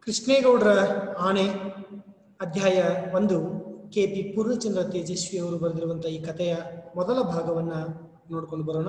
ಕೃಷ್ಣೇಗೌಡರ ಆಣೆ ಅಧ್ಯಾಯ ಒಂದು ಕೆ ಪಿ ಪೂರ್ಣಚಂದ್ರ ತೇಜಸ್ವಿ ಅವರು ಬರೆದಿರುವಂತಹ ಈ ಕಥೆಯ ಮೊದಲ ಭಾಗವನ್ನ ನೋಡ್ಕೊಂಡು ಬರೋಣ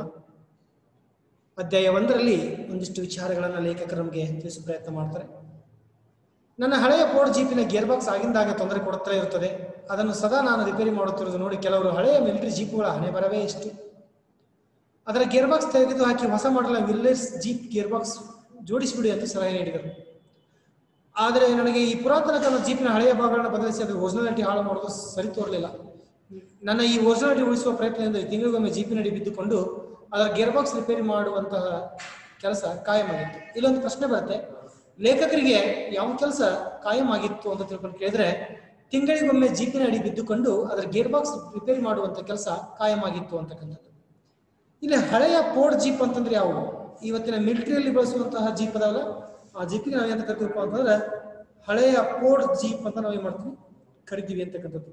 ಅಧ್ಯಾಯ ಒಂದರಲ್ಲಿ ಒಂದಿಷ್ಟು ವಿಚಾರಗಳನ್ನು ಲೇಖಕರು ನಮಗೆ ತಿಳಿಸೋ ಪ್ರಯತ್ನ ಮಾಡ್ತಾರೆ ನನ್ನ ಹಳೆಯ ಫೋರ್ಡ್ ಜೀಪಿನ ಗೇರ್ ಬಾಕ್ಸ್ ಆಗಿಂದಾಗ ತೊಂದರೆ ಕೊಡುತ್ತಾ ಇರುತ್ತದೆ ಅದನ್ನು ಸದಾ ನಾನು ರಿಪೇರಿ ಮಾಡುತ್ತಿರುವುದು ನೋಡಿ ಕೆಲವರು ಹಳೆಯ ಮಿಲಿಟರಿ ಜೀಪುಗಳ ಹಣೆ ಬರವೇ ಇಷ್ಟು ಅದರ ಗೇರ್ ಬಾಕ್ಸ್ ತೆಗೆದು ಹಾಕಿ ಹೊಸ ಮಾಡಲ ವಿಲ್ಲೇಸ್ ಜೀಪ್ ಗೇರ್ ಬಾಕ್ಸ್ ಜೋಡಿಸಿಬಿಡಿ ಅಂತ ಸಲಹೆ ನೀಡಿದರು ಆದರೆ ನನಗೆ ಈ ಪುರಾತನ ಕಾಲದ ಜೀಪಿನ ಹಳೆಯ ಭಾಗಗಳನ್ನು ಬದಲಿಸಿ ಅದರ ಒರಿಜಿನಾಲಿಟಿ ಹಾಳು ಮಾಡೋದು ಸರಿ ತೋರಲಿಲ್ಲ ನನ್ನ ಈ ಒರಿಜಿನಾಲಿಟಿ ಉಳಿಸುವ ಪ್ರಯತ್ನದಿಂದ ತಿಂಗಳಿಗೊಮ್ಮೆ ಜೀಪಿನಡಿ ಬಿದ್ದುಕೊಂಡು ಅದರ ಗೇರ್ ಬಾಕ್ಸ್ ರಿಪೇರಿ ಮಾಡುವಂತಹ ಕೆಲಸ ಕಾಯಮಾಗಿತ್ತು ಇಲ್ಲೊಂದು ಪ್ರಶ್ನೆ ಬರುತ್ತೆ ಲೇಖಕರಿಗೆ ಯಾವ ಕೆಲಸ ಕಾಯಂ ಆಗಿತ್ತು ಅಂತ ತಿಳ್ಕೊಂಡು ಕೇಳಿದ್ರೆ ತಿಂಗಳಿಗೊಮ್ಮೆ ಜೀಪಿನ ಅಡಿ ಬಿದ್ದುಕೊಂಡು ಅದರ ಗೇರ್ ಬಾಕ್ಸ್ ರಿಪೇರಿ ಮಾಡುವಂತ ಕೆಲಸ ಕಾಯಮಾಗಿತ್ತು ಅಂತಕ್ಕಂಥದ್ದು ಇಲ್ಲಿ ಹಳೆಯ ಪೋರ್ಡ್ ಜೀಪ್ ಅಂತಂದ್ರೆ ಯಾವುವು ಇವತ್ತಿನ ಮಿಲಿಟರಿಯಲ್ಲಿ ಬಳಸುವಂತಹ ಜೀಪ್ ಅದಾವಲ್ಲ ಆ ಜೀಪಿಗೆ ನಾವೇಂತ ಕರಿತೀವಪ್ಪ ಅಂತಂದ್ರೆ ಹಳೆಯ ಪೋರ್ಡ್ ಜೀಪ್ ಅಂತ ನಾವೇನ್ ಮಾಡ್ತೀವಿ ಕರಿತೀವಿ ಅಂತಕ್ಕಂಥದ್ದು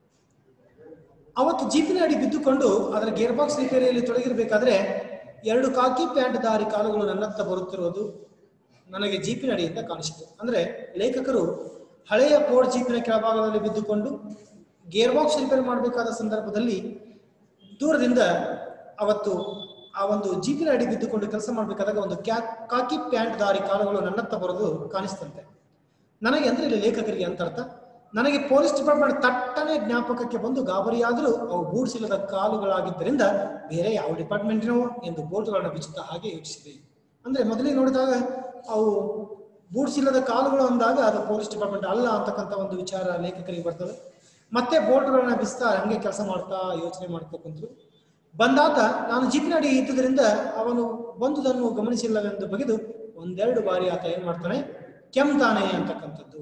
ಅವತ್ತು ಜೀಪಿನ ಅಡಿ ಬಿದ್ದುಕೊಂಡು ಅದರ ಗೇರ್ ಬಾಕ್ಸ್ ರಿಪೇರಿಯಲ್ಲಿ ತೊಡಗಿರಬೇಕಾದ್ರೆ ಎರಡು ಕಾಕಿ ಪ್ಯಾಂಟ್ ದಾರಿ ಕಾಲುಗಳು ನನ್ನತ್ತ ಬರುತ್ತಿರೋದು ನನಗೆ ಜೀಪಿನ ಅಡಿಯಿಂದ ಕಾಣಿಸಿತು ಅಂದ್ರೆ ಲೇಖಕರು ಹಳೆಯ ಪೋರ್ಡ್ ಜೀಪಿನ ಕೆಳಭಾಗದಲ್ಲಿ ಬಿದ್ದುಕೊಂಡು ಗೇರ್ ಬಾಕ್ಸ್ ರಿಪೇರಿ ಮಾಡಬೇಕಾದ ಸಂದರ್ಭದಲ್ಲಿ ದೂರದಿಂದ ಅವತ್ತು ಆ ಒಂದು ಜೀಪಿನ ಅಡಿ ಬಿದ್ದುಕೊಂಡು ಕೆಲಸ ಮಾಡಬೇಕಾದಾಗ ಒಂದು ಕ್ಯಾ ಕಾಕಿ ಪ್ಯಾಂಟ್ ದಾರಿ ಕಾಲುಗಳು ನನ್ನತ್ತ ಬರೋದು ಕಾಣಿಸ್ತಂತೆ ನನಗೆ ಅಂದ್ರೆ ಇಲ್ಲಿ ಲೇಖಕರಿಗೆ ಅಂತ ಅರ್ಥ ನನಗೆ ಪೊಲೀಸ್ ಡಿಪಾರ್ಟ್ಮೆಂಟ್ ತಟ್ಟನೆ ಜ್ಞಾಪಕಕ್ಕೆ ಬಂದು ಗಾಬರಿಯಾದರೂ ಅವು ಬೂಟ್ಸಿಲ್ಲದ ಕಾಲುಗಳಾಗಿದ್ದರಿಂದ ಬೇರೆ ಯಾವ ಡಿಪಾರ್ಟ್ಮೆಂಟಿನೋ ಎಂದು ಬೋಟ್ಗಳನ್ನು ಬಿಚ್ಚುತ್ತಾ ಹಾಗೆ ಯೋಚಿಸಿದೆ ಅಂದ್ರೆ ಮೊದಲಿಗೆ ನೋಡಿದಾಗ ಅವು ಬೂಟ್ಸ್ ಇಲ್ಲದ ಕಾಲುಗಳು ಅಂದಾಗ ಅದು ಪೊಲೀಸ್ ಡಿಪಾರ್ಟ್ಮೆಂಟ್ ಅಲ್ಲ ಅಂತಕ್ಕಂಥ ಒಂದು ವಿಚಾರ ಲೇಖಕರಿಗೆ ಬರ್ತದೆ ಮತ್ತೆ ಬೋಟ್ಗಳನ್ನ ಬಿಸ್ತಾ ಹಂಗೆ ಕೆಲಸ ಮಾಡ್ತಾ ಯೋಚನೆ ಮಾಡ್ತಾ ಕುಂತರು ಬಂದಾತ ನಾನು ಜೀಪಿನ ಅಡಿ ಇದ್ದುದರಿಂದ ಅವನು ಬಂದುದನ್ನು ಗಮನಿಸಿಲ್ಲವೆಂದು ಬಗೆದು ಒಂದೆರಡು ಬಾರಿ ಆತ ಏನ್ ಮಾಡ್ತಾನೆ ಕೆಮ್ತಾನೆ ಅಂತಕ್ಕಂಥದ್ದು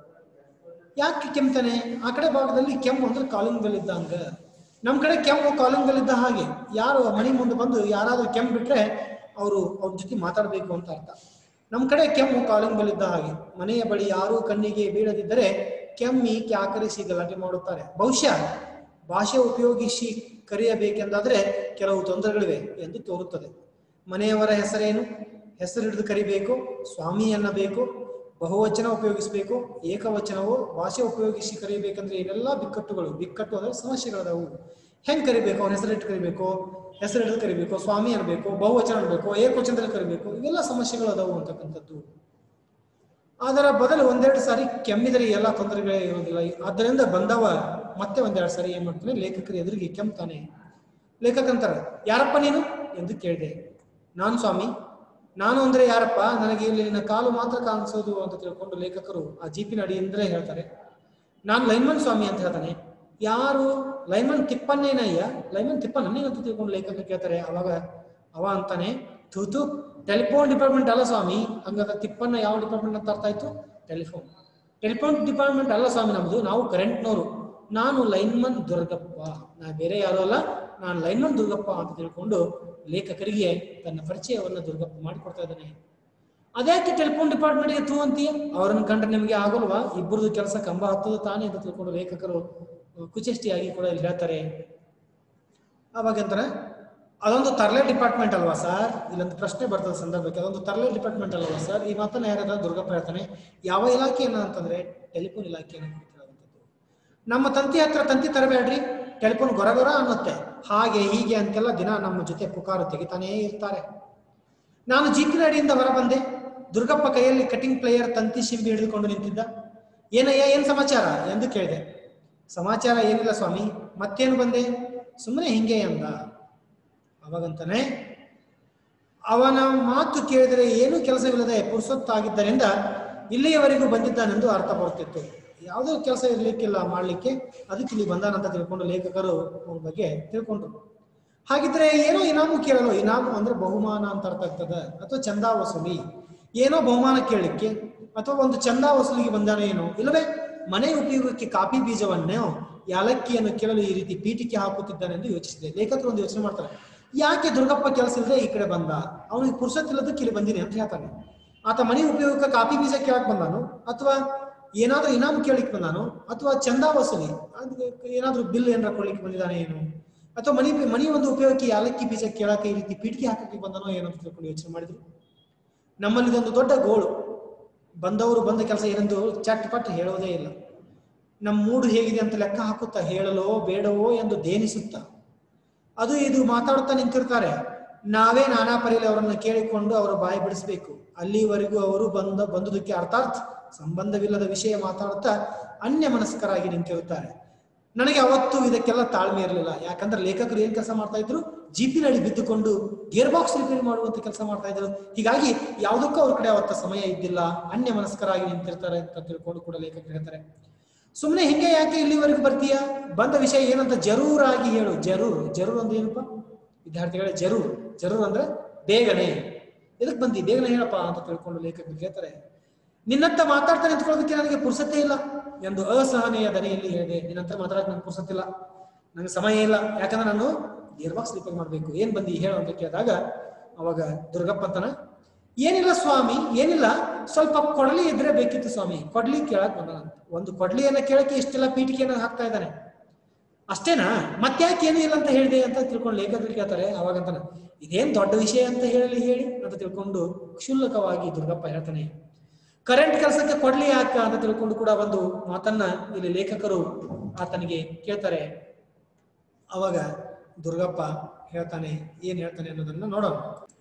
ಯಾಕೆ ಕೆಮ್ತಾನೆ ಆ ಕಡೆ ಭಾಗದಲ್ಲಿ ಕೆಮ್ಮು ಅಂದ್ರೆ ಕಾಲಿಂಗ್ ಬೆಲ್ ಇದ್ದಂಗ ನಮ್ ಕಡೆ ಕೆಮ್ಮು ಕಾಲಿಂಗ್ ಬೆಲ್ ಇದ್ದ ಹಾಗೆ ಯಾರು ಮನೆ ಮುಂದೆ ಬಂದು ಯಾರಾದ್ರೂ ಕೆಮ್ಮು ಬಿಟ್ರೆ ಅವರು ಅವ್ರ ಜೊತೆ ಮಾತಾಡಬೇಕು ಅಂತ ಅರ್ಥ ನಮ್ ಕಡೆ ಕೆಮ್ಮು ಕಾಲಿಂಗ್ ಬೆಲ್ ಇದ್ದ ಹಾಗೆ ಮನೆಯ ಬಳಿ ಯಾರೂ ಕಣ್ಣಿಗೆ ಬೀಳದಿದ್ದರೆ ಕೆಮ್ಮಿ ಕ್ಯಾಕರಿಸಿ ಗಲಾಟೆ ಮಾಡುತ್ತಾರೆ ಬಹುಶಃ ಭಾಷೆ ಉಪಯೋಗಿಸಿ ಕರೆಯಬೇಕೆಂದಾದ್ರೆ ಕೆಲವು ತೊಂದರೆಗಳಿವೆ ಎಂದು ತೋರುತ್ತದೆ ಮನೆಯವರ ಹೆಸರೇನು ಹೆಸರು ಹಿಡಿದು ಕರಿಬೇಕು ಸ್ವಾಮಿ ಅನ್ನಬೇಕು ಬಹುವಚನ ಉಪಯೋಗಿಸಬೇಕು ಏಕವಚನವೋ ಭಾಷೆ ಉಪಯೋಗಿಸಿ ಕರಿಬೇಕಂದ್ರೆ ಇವೆಲ್ಲ ಬಿಕ್ಕಟ್ಟುಗಳು ಬಿಕ್ಕಟ್ಟು ಅಂದ್ರೆ ಸಮಸ್ಯೆಗಳದಾವು ಹೆಂಗ್ ಕರಿಬೇಕು ಅವನ ಹೆಸರಿಟ್ಟು ಕರಿಬೇಕು ಹೆಸರು ಹಿಡಿದು ಕರಿಬೇಕು ಸ್ವಾಮಿ ಅನ್ಬೇಕು ಬಹುವಚನ ಅನ್ಬೇಕು ಏಕವಚನದಲ್ಲಿ ಕರಿಬೇಕು ಇವೆಲ್ಲ ಸಮಸ್ಯೆಗಳು ಅದಾವು ಅಂತಕ್ಕಂಥದ್ದು ಅದರ ಬದಲು ಒಂದೆರಡು ಸಾರಿ ಕೆಮ್ಮಿದರೆ ಎಲ್ಲ ತೊಂದರೆಗಳೇ ಇರೋದಿಲ್ಲ ಆದ್ದರಿಂದ ಬಂದವ ಮತ್ತೆ ಒಂದೆರಡು ಸಾರಿ ಏನ್ ಮಾಡ್ತಾನೆ ಲೇಖಕರ ಎದುರಿಗೆ ಕೆಮ್ತಾನೆ ಲೇಖಕ ಅಂತಾರ ಯಾರಪ್ಪ ನೀನು ಎಂದು ಕೇಳಿದೆ ನಾನು ಸ್ವಾಮಿ ನಾನು ಅಂದ್ರೆ ಯಾರಪ್ಪ ನನಗೆ ಇಲ್ಲಿ ನಿನ್ನ ಕಾಲು ಮಾತ್ರ ಕಾಣಿಸೋದು ಅಂತ ತಿಳ್ಕೊಂಡು ಲೇಖಕರು ಆ ಜೀಪಿನ ಅಡಿಯಿಂದಲೇ ಹೇಳ್ತಾರೆ ನಾನು ಲೈನ್ಮನ್ ಸ್ವಾಮಿ ಅಂತ ಹೇಳ್ತಾನೆ ಯಾರು ಲೈನ್ಮನ್ ತಿಪ್ಪನ್ನೇನಯ್ಯ ಲೈನ್ಮನ್ ತಿಪ್ಪನ್ನ ಅಂತ ತಿಳ್ಕೊಂಡು ಲೇಖಕ ಕೇಳ್ತಾರೆ ಅವಾಗ ಅವ ಅಂತಾನೆ ತೂತು ಟೆಲಿಫೋನ್ ಡಿಪಾರ್ಟ್ಮೆಂಟ್ ಅಲ್ಲ ಸ್ವಾಮಿ ಹಂಗಾದ್ರೆ ತಿಪ್ಪನ್ನ ಯಾವ ಡಿಪಾರ್ಟ್ಮೆಂಟ್ ಅಂತ ಅರ್ಥ ಆಯ್ತು ಟೆಲಿಫೋನ್ ಟೆಲಿಫೋನ್ ಡಿಪಾರ್ಟ್ಮೆಂಟ್ ಅಲ್ಲ ಸ್ವಾಮಿ ನಮ್ದು ನಾವು ಕರೆಂಟ್ನವರು ನಾನು ಲೈನ್ಮನ್ ದುರ್ಗಪ್ಪ ನಾ ಬೇರೆ ಯಾರು ಅಲ್ಲ ನಾನು ಲೈನ್ಮನ್ ದುರ್ಗಪ್ಪ ಅಂತ ತಿಳ್ಕೊಂಡು ಲೇಖಕರಿಗೆ ತನ್ನ ಪರಿಚಯವನ್ನು ದುರ್ಗಪ್ಪ ಮಾಡಿಕೊಡ್ತಾ ಇದ್ದಾನೆ ಅದ್ಯಾಕೆ ಟೆಲಿಫೋನ್ ಡಿಪಾರ್ಟ್ಮೆಂಟ್ಗೆ ತೂ ಅಂತೀಯ ಅವರನ್ನು ಕಂಡ್ರೆ ನಿಮಗೆ ಆಗೋಲ್ವಾ ಇಬ್ಬರದು ಕೆಲಸ ಕಂಬ ಹತ್ತದ ತಾನೇ ಅಂತ ತಿಳ್ಕೊಂಡು ಲೇಖಕರು ಕುಚೇಷ್ಟಿಯಾಗಿ ಕೂಡ ಇಲ್ಲಿ ಹೇಳ್ತಾರೆ ಅವಾಗಂತಾರೆ ಅದೊಂದು ತರಲೆ ಡಿಪಾರ್ಟ್ಮೆಂಟ್ ಅಲ್ವಾ ಸರ್ ಇಲ್ಲೊಂದು ಪ್ರಶ್ನೆ ಬರ್ತದೆ ಸಂದರ್ಭಕ್ಕೆ ಅದೊಂದು ತರಲೆ ಡಿಪಾರ್ಟ್ಮೆಂಟ್ ಅಲ್ವಾ ಸರ್ ಈ ಮಾತನ್ನ ಯಾರಾದ್ರೂ ದುರ್ಗಪ್ಪ ಹೇಳ್ತಾನೆ ಯಾವ ಇಲಾಖೆಯನ್ನ ಅಂತಂದ್ರೆ ಟೆಲಿಫೋನ್ ಇಲಾಖೆಯನ್ನು ಕುರಿತಿರುವಂಥದ್ದು ನಮ್ಮ ತಂತಿ ಹತ್ರ ತಂತಿ ತರಬೇಡ್ರಿ ಟೆಲಿಫೋನ್ ಗೊರ ಗೊರ ಅನ್ನುತ್ತೆ ಹಾಗೆ ಹೀಗೆ ಅಂತೆಲ್ಲ ದಿನ ನಮ್ಮ ಜೊತೆ ಪುಕಾರು ತೆಗಿತಾನೇ ಇರ್ತಾರೆ ನಾನು ಜೀಪಿನ ಅಡಿಯಿಂದ ಹೊರ ಬಂದೆ ದುರ್ಗಪ್ಪ ಕೈಯಲ್ಲಿ ಕಟಿಂಗ್ ಪ್ಲೇಯರ್ ತಂತಿ ಶಿಂಬಿ ಹಿಡಿದುಕೊಂಡು ನಿಂತಿದ್ದ ಏನಯ್ಯ ಏನ್ ಸಮಾಚಾರ ಎಂದು ಕೇಳಿದೆ ಸಮಾಚಾರ ಏನಿಲ್ಲ ಸ್ವಾಮಿ ಮತ್ತೇನು ಬಂದೆ ಸುಮ್ಮನೆ ಹಿಂಗೆ ಅಂದ ಅವಾಗಂತಾನೆ ಅವನ ಮಾತು ಕೇಳಿದರೆ ಏನೂ ಕೆಲಸವಿಲ್ಲದೆ ಪುರುಸೊತ್ತಾಗಿದ್ದರಿಂದ ಇಲ್ಲಿಯವರೆಗೂ ಬಂದಿದ್ದಾನೆಂದು ಅರ್ಥ ಬರುತ್ತಿತ್ತು ಯಾವುದೋ ಕೆಲಸ ಇರ್ಲಿಕ್ಕಿಲ್ಲ ಮಾಡ್ಲಿಕ್ಕೆ ಅದಕ್ಕೆ ಇಲ್ಲಿ ಬಂದಾನಂತ ತಿಳ್ಕೊಂಡು ಲೇಖಕರು ಅವನ ಬಗ್ಗೆ ತಿಳ್ಕೊಂಡ್ರು ಹಾಗಿದ್ರೆ ಏನೋ ಇನಾಮು ಕೇಳಲು ಇನಾಮು ಅಂದ್ರೆ ಬಹುಮಾನ ಅಂತ ಅರ್ಥ ಆಗ್ತದ ಅಥವಾ ಚಂದಾ ವಸೂಲಿ ಏನೋ ಬಹುಮಾನ ಕೇಳಲಿಕ್ಕೆ ಅಥವಾ ಒಂದು ಚಂದಾ ವಸೂಲಿಗೆ ಬಂದಾನ ಏನೋ ಇಲ್ಲವೇ ಮನೆ ಉಪಯೋಗಕ್ಕೆ ಕಾಫಿ ಬೀಜವನ್ನೇ ಯಾಲಕ್ಕಿಯನ್ನು ಕೇಳಲು ಈ ರೀತಿ ಪೀಠಿಕೆ ಹಾಕುತ್ತಿದ್ದಾನೆ ಎಂದು ಯೋಚಿಸಿದೆ ಲೇಖಕರು ಒಂದು ಯೋಚನೆ ಮಾಡ್ತಾರೆ ಯಾಕೆ ದುರ್ಗಪ್ಪ ಕೆಲಸ ಇಲ್ಲದೆ ಈ ಕಡೆ ಬಂದ ಅವನಿಗೆ ಪುರುಸತ್ತಿಲ್ಲದಕ್ಕೆ ಇಲ್ಲಿ ಬಂದಿನಿ ಅಂತ ಹೇಳ್ತಾನೆ ಆತ ಮನೆ ಉಪಯೋಗಕ್ಕೆ ಕಾಫಿ ಬೀಜ ಕೇಳಕ್ ಬಂದಾನು ಅಥವಾ ಏನಾದ್ರೂ ಇನಾಮ್ ಕೇಳಲಿಕ್ಕೆ ಬಂದಾನು ಅಥವಾ ಚಂದಾ ವಸೂಲಿ ಅದು ಏನಾದ್ರೂ ಬಿಲ್ ಏನಾರ ಕೊಡ್ಲಿಕ್ಕೆ ಬಂದಿದ್ದಾನೆ ಏನು ಅಥವಾ ಮನಿ ಮನಿ ಒಂದು ಉಪಯೋಗಕ್ಕೆ ಯಾಲಕ್ಕಿ ಬೀಜ ಕೇಳಕ್ಕೆ ಈ ರೀತಿ ಪೀಠಿಗೆ ಹಾಕಕ್ಕೆ ಬಂದನೋ ಏನೋ ಅಂತ ತಿಳ್ಕೊಂಡು ಯೋಚನೆ ಮಾಡಿದ್ರು ನಮ್ಮಲ್ಲಿ ಇದೊಂದು ದೊಡ್ಡ ಗೋಳು ಬಂದವರು ಬಂದ ಕೆಲಸ ಏನೆಂದು ಚಟ್ ಪಟ್ ಹೇಳುವುದೇ ಇಲ್ಲ ನಮ್ಮ ಮೂಡು ಹೇಗಿದೆ ಅಂತ ಲೆಕ್ಕ ಹಾಕುತ್ತಾ ಹೇಳಲೋ ಬೇಡವೋ ಎಂದು ದೇನಿಸುತ್ತಾ ಅದು ಇದು ಮಾತಾಡುತ್ತಾ ನಿಂತಿರ್ತಾರೆ ನಾವೇ ನಾನಾ ಪರಿಯಲ್ಲಿ ಅವರನ್ನು ಕೇಳಿಕೊಂಡು ಅವರ ಬಾಯಿ ಬಿಡಿಸಬೇಕು ಅಲ್ಲಿವರೆಗೂ ಅವರು ಬಂದ ಬಂದುದಕ್ಕೆ ಅರ್ಥಾತ್ ಸಂಬಂಧವಿಲ್ಲದ ವಿಷಯ ಮಾತಾಡುತ್ತಾ ಅನ್ಯ ಮನಸ್ಕರಾಗಿ ನಿಂತಿರುತ್ತಾರೆ ನನಗೆ ಅವತ್ತು ಇದಕ್ಕೆಲ್ಲ ತಾಳ್ಮೆ ಇರಲಿಲ್ಲ ಯಾಕಂದ್ರೆ ಲೇಖಕರು ಏನ್ ಕೆಲಸ ಮಾಡ್ತಾ ಇದ್ರು ಜೀಪಿನಡಿ ಬಿದ್ದುಕೊಂಡು ಗೇರ್ ಬಾಕ್ಸ್ ರಿಪೇರಿ ಮಾಡುವಂತ ಕೆಲಸ ಮಾಡ್ತಾ ಇದ್ರು ಹೀಗಾಗಿ ಯಾವುದಕ್ಕೂ ಅವ್ರ ಕಡೆ ಅವತ್ತ ಸಮಯ ಇದ್ದಿಲ್ಲ ಅನ್ಯ ಮನಸ್ಕರಾಗಿ ನಿಂತಿರ್ತಾರೆ ಅಂತ ತಿಳ್ಕೊಂಡು ಕೂಡ ಲೇಖಕರು ಹೇಳ್ತಾರೆ ಸುಮ್ಮನೆ ಹಿಂಗೆ ಯಾಕೆ ಇಲ್ಲಿವರೆಗೂ ಬರ್ತೀಯ ಬಂದ ವಿಷಯ ಏನಂತ ಜರೂರಾಗಿ ಹೇಳು ಜರೂರ್ ಜರೂರ್ ಅಂದ್ರೆ ಏನಪ್ಪ ವಿದ್ಯಾರ್ಥಿಗಳೇ ಜರೂರ್ ಜರೂರ್ ಅಂದ್ರೆ ಬೇಗನೆ ಎದಕ್ ಬಂದಿ ಬೇಗನೆ ಹೇಳಪ್ಪ ಅಂತ ತಿಳ್ಕೊಂಡು ಲೇಖಕರು ಹೇಳ್ತಾರೆ ನಿನ್ನಂತ ಮಾತಾಡ್ತಾ ನಿಂತ್ಕೊಳ್ಳೋದಕ್ಕೆ ನನಗೆ ಪುರ್ಸತ್ತೇ ಇಲ್ಲ ಎಂದು ಅಸಹನೆಯ ದನಿಯಲ್ಲಿ ಹೇಳಿದೆ ನಿನ್ನಂತರ ಮಾತಾಡಕ್ ನನಗೆ ಪುರ್ಸತ್ತಿಲ್ಲ ನನಗೆ ಸಮಯ ಇಲ್ಲ ಯಾಕಂದ್ರೆ ನಾನು ಗೇರ್ ಬಾಕ್ಸ್ ರಿಪೇರ್ ಮಾಡ್ಬೇಕು ಏನ್ ಬಂದಿ ಹೇಳು ಅಂತ ಕೇಳಿದಾಗ ಅವಾಗ ದುರ್ಗಪ್ಪಂತನ ಏನಿಲ್ಲ ಸ್ವಾಮಿ ಏನಿಲ್ಲ ಸ್ವಲ್ಪ ಕೊಡ್ಲಿ ಇದ್ರೆ ಬೇಕಿತ್ತು ಸ್ವಾಮಿ ಕೊಡ್ಲಿ ಕೇಳಕ್ ಬಂದ ಒಂದು ಕೊಡ್ಲಿಯನ್ನ ಕೇಳಕ್ಕೆ ಇಷ್ಟೆಲ್ಲ ಪೀಠಿಕೆಯನ್ನ ಹಾಕ್ತಾ ಇದ್ದಾನೆ ಅಷ್ಟೇನಾ ಮತ್ತ್ಯಾಕೆ ಏನೂ ಇಲ್ಲ ಅಂತ ಹೇಳಿದೆ ಅಂತ ತಿಳ್ಕೊಂಡು ಲೇಖಕರು ಕೇಳ್ತಾರೆ ಅವಾಗಂತಾನೆ ಇದೇನ್ ದೊಡ್ಡ ವಿಷಯ ಅಂತ ಹೇಳಿ ಹೇಳಿ ಅಂತ ತಿಳ್ಕೊಂಡು ಕ್ಷುಲ್ಲಕವಾಗಿ ದುರ್ಗಪ್ಪ ಹೇಳ್ತಾನೆ ಕರೆಂಟ್ ಕೆಲಸಕ್ಕೆ ಕೊಡ್ಲಿ ಯಾಕ ಅಂತ ತಿಳ್ಕೊಂಡು ಕೂಡ ಒಂದು ಮಾತನ್ನ ಇಲ್ಲಿ ಲೇಖಕರು ಆತನಿಗೆ ಕೇಳ್ತಾರೆ ಅವಾಗ ದುರ್ಗಪ್ಪ ಹೇಳ್ತಾನೆ ಏನ್ ಹೇಳ್ತಾನೆ ಅನ್ನೋದನ್ನ ನೋಡೋಣ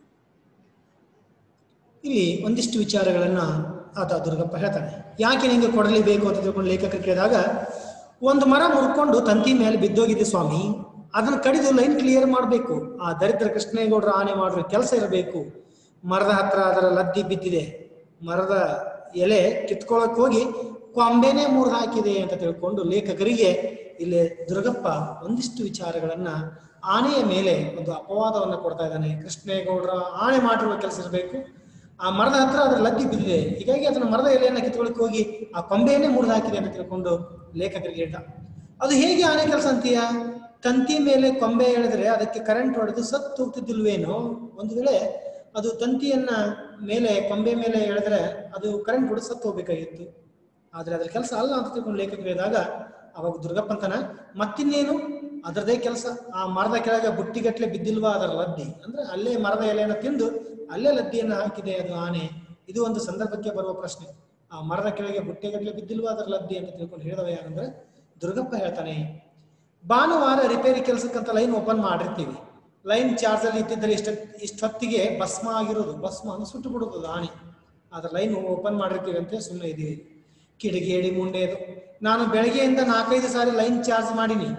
ಇಲ್ಲಿ ಒಂದಿಷ್ಟು ವಿಚಾರಗಳನ್ನ ಆತ ದುರ್ಗಪ್ಪ ಹೇಳ್ತಾನೆ ಯಾಕೆ ನಿಂಗೆ ಕೊಡಲಿ ಬೇಕು ಅಂತ ತಿಳ್ಕೊಂಡು ಲೇಖಕರು ಕೇಳಿದಾಗ ಒಂದು ಮರ ಮುರ್ಕೊಂಡು ತಂತಿ ಮೇಲೆ ಬಿದ್ದೋಗಿದೆ ಸ್ವಾಮಿ ಅದನ್ನ ಕಡಿದು ಲೈನ್ ಕ್ಲಿಯರ್ ಮಾಡಬೇಕು ಆ ದರಿದ್ರ ಕೃಷ್ಣೇಗೌಡರ ಆನೆ ಮಾಡಿರೋ ಕೆಲಸ ಇರಬೇಕು ಮರದ ಹತ್ರ ಅದರ ಲದ್ದಿ ಬಿದ್ದಿದೆ ಮರದ ಎಲೆ ಕಿತ್ಕೊಳಕ್ ಹೋಗಿ ಕೊಂಬೆನೆ ಮುರಿದು ಹಾಕಿದೆ ಅಂತ ತಿಳ್ಕೊಂಡು ಲೇಖಕರಿಗೆ ಇಲ್ಲಿ ದುರ್ಗಪ್ಪ ಒಂದಿಷ್ಟು ವಿಚಾರಗಳನ್ನ ಆನೆಯ ಮೇಲೆ ಒಂದು ಅಪವಾದವನ್ನ ಕೊಡ್ತಾ ಇದ್ದಾನೆ ಕೃಷ್ಣೇಗೌಡರ ಆನೆ ಮಾಡಿರುವ ಕೆಲಸ ಇರಬೇಕು ಆ ಮರದ ಹತ್ರ ಅದರ ಲದ್ದಿ ಬಿದ್ದಿದೆ ಹೀಗಾಗಿ ಅದನ್ನ ಮರದ ಎಲೆಯನ್ನ ಕಿತ್ಕೊಳಕ್ ಹೋಗಿ ಆ ಕೊಂಬೆಯನ್ನೇ ಮುರಿದು ಹಾಕಿದೆ ಅಂತ ತಿಳ್ಕೊಂಡು ಲೇಖಕರಿಗೆ ಹೇಳ್ದ ಅದು ಹೇಗೆ ಆನೆ ಕೆಲಸ ಅಂತೀಯ ತಂತಿ ಮೇಲೆ ಕೊಂಬೆ ಎಳೆದ್ರೆ ಅದಕ್ಕೆ ಕರೆಂಟ್ ಹೊಡೆದು ಸತ್ತು ಹೋಗ್ತಿದ್ದಿಲ್ವೇನೋ ಒಂದು ವೇಳೆ ಅದು ತಂತಿಯನ್ನ ಮೇಲೆ ಕೊಂಬೆ ಮೇಲೆ ಎಳೆದ್ರೆ ಅದು ಕರೆಂಟ್ ಹೊಡೆದು ಸತ್ತು ಹೋಗ್ಬೇಕಾಗಿತ್ತು ಆದ್ರೆ ಅದ್ರ ಕೆಲಸ ಅಲ್ಲ ಅಂತ ತಿಳ್ಕೊಂಡು ಲೇಖಕರು ಹೇಳಿದಾಗ ಅವಾಗ ದುರ್ಗಪ್ಪಂತನ ಮತ್ತಿನ್ನೇನು ಅದರದೇ ಕೆಲಸ ಆ ಮರದ ಕೆಳಗೆ ಬುಟ್ಟಿಗಟ್ಲೆ ಬಿದ್ದಿಲ್ವಾ ಅದರ ಲದ್ದಿ ಅಂದ್ರೆ ಅಲ್ಲೇ ಮರದ ಎಲೆಯನ್ನು ತಿಂದು ಅಲ್ಲೇ ಲದ್ದಿಯನ್ನು ಹಾಕಿದೆ ಅದು ಆನೆ ಇದು ಒಂದು ಸಂದರ್ಭಕ್ಕೆ ಬರುವ ಪ್ರಶ್ನೆ ಆ ಮರದ ಕೆಳಗೆ ಬುಟ್ಟಿಗಟ್ಲೆ ಬಿದ್ದಿಲ್ವಾ ಅದರ ಲದ್ದಿ ಅಂತ ತಿಳ್ಕೊಂಡು ಹೇಳಿದವ ಯಾರಂದ್ರೆ ದುರ್ಗಪ್ಪ ಹೇಳ್ತಾನೆ ಭಾನುವಾರ ರಿಪೇರಿ ಕೆಲಸಕ್ಕಂತ ಲೈನ್ ಓಪನ್ ಮಾಡಿರ್ತೀವಿ ಲೈನ್ ಚಾರ್ಜ್ ಅಲ್ಲಿ ಇದ್ದಿದ್ರೆ ಇಷ್ಟ ಇಷ್ಟೊತ್ತಿಗೆ ಭಸ್ಮ ಆಗಿರೋದು ಭಸ್ಮ ಅನ್ನು ಸುಟ್ಟು ಬಿಡೋದು ಅದು ಆನೆ ಅದ್ರ ಲೈನ್ ಓಪನ್ ಮಾಡಿರ್ತೀವಿ ಅಂತ ಸುಮ್ಮನೆ ಇದೀವಿ ಕಿಡಿಗೇಡಿ ಮುಂಡೆದು ನಾನು ಬೆಳಗ್ಗೆಯಿಂದ ನಾಲ್ಕೈದು ಸಾರಿ ಲೈನ್ ಚಾರ್ಜ್ ಮಾಡೀನಿ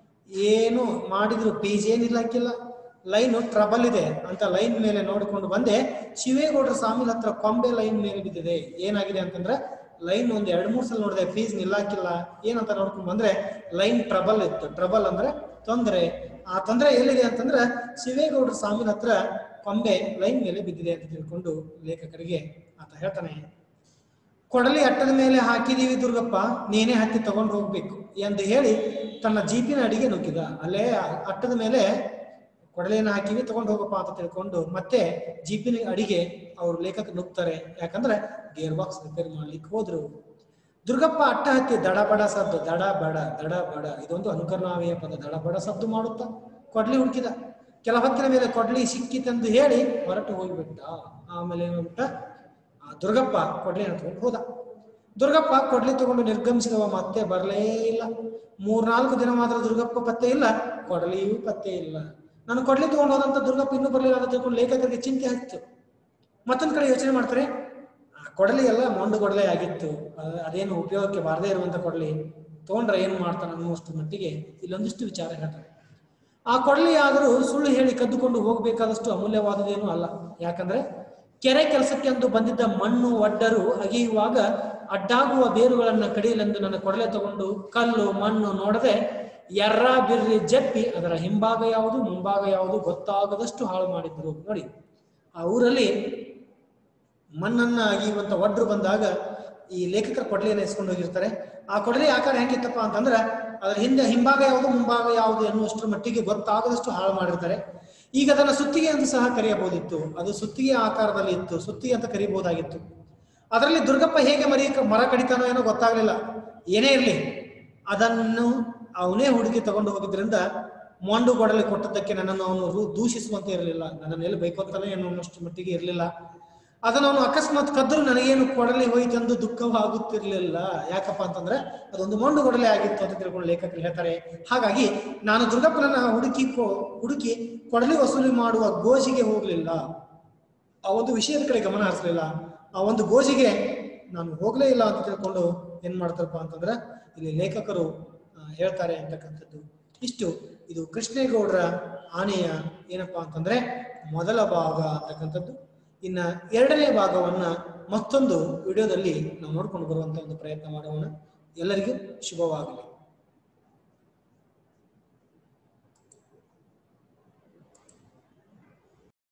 ಏನು ಮಾಡಿದ್ರು ಪೀಜ್ ಏನಿಲ್ಲ ಹಾಕಿಲ್ಲ ಲೈನ್ ಟ್ರಬಲ್ ಇದೆ ಅಂತ ಲೈನ್ ಮೇಲೆ ನೋಡಿಕೊಂಡು ಬಂದೆ ಶಿವೇಗೌಡರ ಸಾಮಿಲ್ ಹತ್ರ ಕೊಂಬೆ ಲೈನ್ ಮೇಲೆ ಬಿದ್ದಿದೆ ಏನಾಗಿದೆ ಅಂತಂದ್ರೆ ಲೈನ್ ಒಂದ್ ಎರಡ್ ಮೂರ್ ಸಲ ನೋಡಿದೆ ಫೀಸ್ ನಿಲ್ಲಾಕಿಲ್ಲ ಏನಂತ ನೋಡ್ಕೊಂಡು ಬಂದ್ರೆ ಲೈನ್ ಟ್ರಬಲ್ ಇತ್ತು ಟ್ರಬಲ್ ಅಂದ್ರೆ ತೊಂದರೆ ಆ ತೊಂದರೆ ಎಲ್ಲಿದೆ ಅಂತಂದ್ರೆ ಶಿವೇಗೌಡರ ಸಾಮಿಲ್ ಹತ್ರ ಕೊಂಬೆ ಲೈನ್ ಮೇಲೆ ಬಿದ್ದಿದೆ ಅಂತ ತಿಳ್ಕೊಂಡು ಲೇಖಕರಿಗೆ ಆತ ಹೇಳ್ತಾನೆ ಕೊಡಲಿ ಅಟ್ಟದ ಮೇಲೆ ಹಾಕಿದೀವಿ ದುರ್ಗಪ್ಪ ನೀನೇ ಹತ್ತಿ ತಗೊಂಡು ಹೋಗ್ಬೇಕು ಎಂದು ಹೇಳಿ ತನ್ನ ಜೀಪಿನ ಅಡಿಗೆ ನುಗ್ಗಿದ ಅಲ್ಲೇ ಅಟ್ಟದ ಮೇಲೆ ಕೊಡಲಿಯನ್ನು ಹಾಕಿವಿ ತಗೊಂಡು ಹೋಗಪ್ಪ ಅಂತ ತಿಳ್ಕೊಂಡು ಮತ್ತೆ ಜೀಪಿನ ಅಡಿಗೆ ಅವ್ರು ಲೇಖಕ ನುಗ್ತಾರೆ ಯಾಕಂದ್ರೆ ಗೇರ್ ಬಾಕ್ಸ್ ರಿಪೇರ್ ಮಾಡ್ಲಿಕ್ಕೆ ಹೋದ್ರು ದುರ್ಗಪ್ಪ ಅಟ್ಟ ಹತ್ತಿ ದಡ ಬಡ ಸದ್ದು ದಡ ಬಡ ದಡ ಬಡ ಇದೊಂದು ಅನುಕರಣಾವಿಯ ಪದ ದಡ ಬಡ ಸದ್ದು ಮಾಡುತ್ತಾ ಕೊಡ್ಲಿ ಹುಡುಕಿದ ಕೆಲ ಹೊತ್ತಿನ ಮೇಲೆ ಕೊಡ್ಲಿ ಸಿಕ್ಕಿತೆಂದು ಹೇಳಿ ಹೊರಟು ಹೋಗಿಬಿಟ್ಟ ಆಮೇಲೆ ಏನಾಗ್ಬಿಟ್ಟ ಆ ದುರ್ಗಪ್ಪ ಕೊಡ್ಲಿ ತಗೊಂಡು ಹೋದ ದುರ್ಗಪ್ಪ ಕೊಡ್ಲಿ ತಗೊಂಡು ನಿರ್ಗಮಿಸಿದವ ಮತ್ತೆ ಬರಲೇ ಇಲ್ಲ ಮೂರ್ನಾಲ್ಕು ದಿನ ಮಾತ್ರ ದುರ್ಗಪ್ಪ ಪತ್ತೆ ಇಲ್ಲ ಕೊಡಲಿಯೂ ಪತ್ತೆ ಇಲ್ಲ ನಾನು ಕೊಡ್ಲಿ ತಗೊಂಡು ಹೋದಂತ ದುರ್ಗಪ್ಪ ಇನ್ನೂ ಬರಲಿಲ್ಲ ಅಂತ ತಿಳ್ಕೊಂಡು ಲೇಖಕರಿಗೆ ಚಿಂತೆ ಹಚ್ಚಿತು ಮತ್ತೊಂದ್ ಕಡೆ ಯೋಚನೆ ಮಾಡ್ತಾರೆ ಆ ಕೊಡಲಿ ಎಲ್ಲ ಮೊಂಡು ಕೊಡಲೆ ಆಗಿತ್ತು ಅದ್- ಅದೇನು ಉಪಯೋಗಕ್ಕೆ ಬಾರದೇ ಇರುವಂತ ಕೊಡಲಿ ತಗೊಂಡ್ರೆ ಏನು ಮಾಡ್ತಾನೆ ಅನ್ನುವಷ್ಟು ಮಟ್ಟಿಗೆ ಇಲ್ಲೊಂದಿಷ್ಟು ವಿಚಾರ ಹೇಳ್ತಾರೆ ಆ ಕೊಡಲಿ ಆದರೂ ಸುಳ್ಳು ಹೇಳಿ ಕದ್ದುಕೊಂಡು ಹೋಗಬೇಕಾದಷ್ಟು ಅಮೂಲ್ಯವಾದದೇನೂ ಅಲ್ಲ ಯಾಕಂದ್ರೆ ಕೆರೆ ಕೆಲಸಕ್ಕೆ ಅಂದು ಬಂದಿದ್ದ ಮಣ್ಣು ಒಡ್ಡರು ಅಗೆಯುವಾಗ ಅಡ್ಡಾಗುವ ಬೇರುಗಳನ್ನ ಕಡಿಯಲೆಂದು ನನ್ನ ಕೊಡಲೆ ತಗೊಂಡು ಕಲ್ಲು ಮಣ್ಣು ನೋಡದೆ ಎರ್ರ ಬಿರ್ರಿ ಜಪ್ಪಿ ಅದರ ಹಿಂಭಾಗ ಯಾವುದು ಮುಂಭಾಗ ಯಾವುದು ಗೊತ್ತಾಗದಷ್ಟು ಹಾಳು ಮಾಡಿದ್ರು ನೋಡಿ ಆ ಊರಲ್ಲಿ ಮಣ್ಣನ್ನ ಅಗಿಯುವಂತ ಒಡ್ರು ಬಂದಾಗ ಈ ಲೇಖಕರ ಕೊಡಲಿಯನ್ನು ಎಸ್ಕೊಂಡು ಹೋಗಿರ್ತಾರೆ ಆ ಕೊಡಲಿ ಆಕಾರ ಹೆಂಗಿತ್ತಪ್ಪ ಅಂತಂದ್ರೆ ಅದ್ರ ಹಿಂದೆ ಹಿಂಭಾಗ ಯಾವುದು ಮುಂಭಾಗ ಯಾವುದು ಎನ್ನುವಷ್ಟರ ಮಟ್ಟಿಗೆ ಗೊತ್ತಾಗದಷ್ಟು ಹಾಳು ಮಾಡಿರ್ತಾರೆ ಈಗ ಅದನ್ನ ಸುತ್ತಿಗೆ ಅಂತ ಸಹ ಕರೆಯಬಹುದಿತ್ತು ಅದು ಸುತ್ತಿಗೆ ಆಕಾರದಲ್ಲಿ ಇತ್ತು ಸುತ್ತಿಗೆ ಅಂತ ಕರೀಬಹುದಾಗಿತ್ತು ಅದರಲ್ಲಿ ದುರ್ಗಪ್ಪ ಹೇಗೆ ಮರಿ ಮರ ಕಡಿತಾನೋ ಏನೋ ಗೊತ್ತಾಗ್ಲಿಲ್ಲ ಏನೇ ಇರಲಿ ಅದನ್ನು ಅವನೇ ಹುಡುಗಿ ತಗೊಂಡು ಹೋಗಿದ್ರಿಂದ ಮೊಂಡು ಗೊಡಲಿ ಕೊಟ್ಟದ್ದಕ್ಕೆ ನನ್ನನ್ನು ಅವನು ರು- ದೂಷಿಸುವಂತೆ ಇರಲಿಲ್ಲ ನನ್ನನ್ನು ಎಲ್ಲಿ ಬೈಕೊಂತಾನೆ ಏನೋ ಅನ್ನೋಷ್ಟು ಮಟ್ಟಿಗೆ ಇರಲಿಲ್ಲ ಅದನ್ನು ಅವನು ಅಕಸ್ಮಾತ್ ಕದ್ದರೂ ನನಗೇನು ಕೊಡಲಿ ಹೋಯ್ತೆಂದು ದುಃಖವಾಗುತ್ತಿರ್ಲಿಲ್ಲ ಯಾಕಪ್ಪ ಅಂತಂದ್ರೆ ಅದೊಂದು ಮೊಂಡು ಕೊಡಲೆ ಆಗಿತ್ತು ಅಂತ ತಿಳ್ಕೊಂಡು ಲೇಖಕರು ಹೇಳ್ತಾರೆ ಹಾಗಾಗಿ ನಾನು ದುರ್ಗಪ್ಪನನ್ನ ಹುಡುಕಿ ಕೊ- ಹುಡುಕಿ ಕೊಡಲಿ ವಸೂಲಿ ಮಾಡುವ ಗೋಜಿಗೆ ಹೋಗ್ಲಿಲ್ಲ ಆ ಒಂದು ವಿಷಯದ ಕಡೆ ಗಮನ ಹರಿಸಲಿಲ್ಲ ಆ ಒಂದು ಗೋಜಿಗೆ ನಾನು ಹೋಗ್ಲೇ ಇಲ್ಲ ಅಂತ ತಿಳ್ಕೊಂಡು ಏನ್ ಮಾಡ್ತಾರಪ್ಪ ಅಂತಂದ್ರೆ ಇಲ್ಲಿ ಲೇಖಕರು ಆ, ಹೇಳ್ತಾರೆ ಅಂತಕ್ಕಂಥದ್ದು ಇಷ್ಟು ಇದು ಕೃಷ್ಣೇಗೌಡರ ಆನೆಯ ಏನಪ್ಪಾ ಅಂತಂದ್ರೆ ಮೊದಲ ಭಾಗ ಅಂತಕ್ಕಂಥದ್ದು ಇನ್ನ ಎರಡನೇ ಭಾಗವನ್ನ ಮತ್ತೊಂದು ವಿಡಿಯೋದಲ್ಲಿ ನಾವು ನೋಡ್ಕೊಂಡು ಬರುವಂತ ಒಂದು ಪ್ರಯತ್ನ ಮಾಡೋಣ ಎಲ್ಲರಿಗೂ ಶುಭವಾಗಲಿ